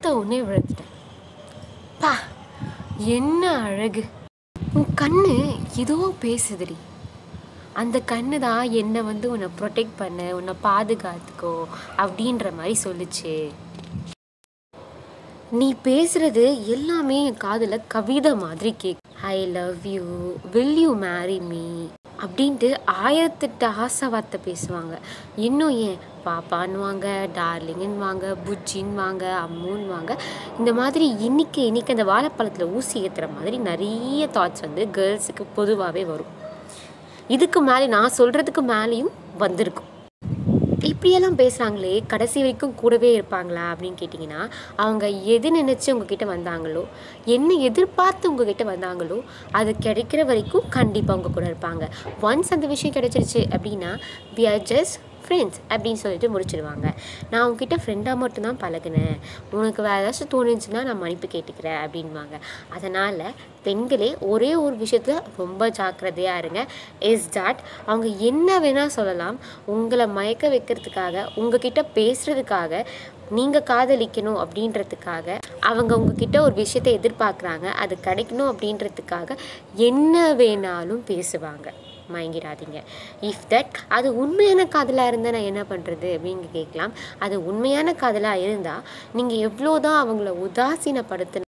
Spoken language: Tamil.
பார்த்த உடனே விழுந்துட்டேன் பா என்ன அழகு உன் கண்ணு ஏதோ பேசுதுடி அந்த கண்ணு தான் என்னை வந்து உன்னை ப்ரொடெக்ட் பண்ண உன்னை பாதுகாத்துக்கோ அப்படின்ற மாதிரி சொல்லுச்சு நீ பேசுறது எல்லாமே என் காதில் கவிதை மாதிரி கேக் I love you will you marry me அப்படின்ட்டு ஆயிரத்தெட்டு ஆசை வார்த்தை பேசுவாங்க இன்னும் ஏன் பாப்பான்னுவாங்க டார்லிங்குன்னுவாங்க புஜ்ஜின்னுவாங்க அம்முன்னுவாங்க இந்த மாதிரி இன்னைக்கு இன்னைக்கு அந்த வாழைப்பழத்தில் ஊசி ஏற்றுற மாதிரி நிறைய தாட்ஸ் வந்து கேர்ள்ஸுக்கு பொதுவாகவே வரும் இதுக்கு மேலே நான் சொல்கிறதுக்கு மேலேயும் வந்திருக்கும் இப்படியெல்லாம் பேசுகிறாங்களே கடைசி வரைக்கும் கூடவே இருப்பாங்களா அப்படின்னு கேட்டிங்கன்னா அவங்க எது நினச்சி உங்ககிட்ட வந்தாங்களோ என்ன எதிர்பார்த்து உங்ககிட்ட வந்தாங்களோ அது கிடைக்கிற வரைக்கும் கண்டிப்பாக உங்கள் கூட இருப்பாங்க ஒன்ஸ் அந்த விஷயம் கிடைச்சிருச்சு அப்படின்னா வி ஆர் ஜஸ்ட் ஃப்ரெண்ட்ஸ் அப்படின்னு சொல்லிட்டு முடிச்சிடுவாங்க நான் உங்ககிட்ட ஃப்ரெண்டாக மட்டும்தான் பழகினேன் உனக்கு வேறு ஏதாச்சும் தோணுச்சுன்னா நான் மன்னிப்பு கேட்டுக்கிறேன் அப்படின்வாங்க அதனால் பெண்களே ஒரே ஒரு விஷயத்தில் ரொம்ப ஜாக்கிரதையாக இருங்க இஸ் தட் அவங்க என்ன வேணால் சொல்லலாம் உங்களை மயக்க வைக்கிறதுக்காக உங்ககிட்ட பேசுகிறதுக்காக நீங்கள் காதலிக்கணும் அப்படின்றதுக்காக அவங்க உங்ககிட்ட ஒரு விஷயத்தை எதிர்பார்க்குறாங்க அது கிடைக்கணும் அப்படின்றதுக்காக என்ன வேணாலும் பேசுவாங்க மயங்கிடாதீங்க இஃப் தட் அது உண்மையான காதலாக இருந்தால் நான் என்ன பண்ணுறது அப்படின்னு கேட்கலாம் அது உண்மையான காதலாக இருந்தால் நீங்கள் எவ்வளோ தான் அவங்கள உதாசீனப்படுத்தின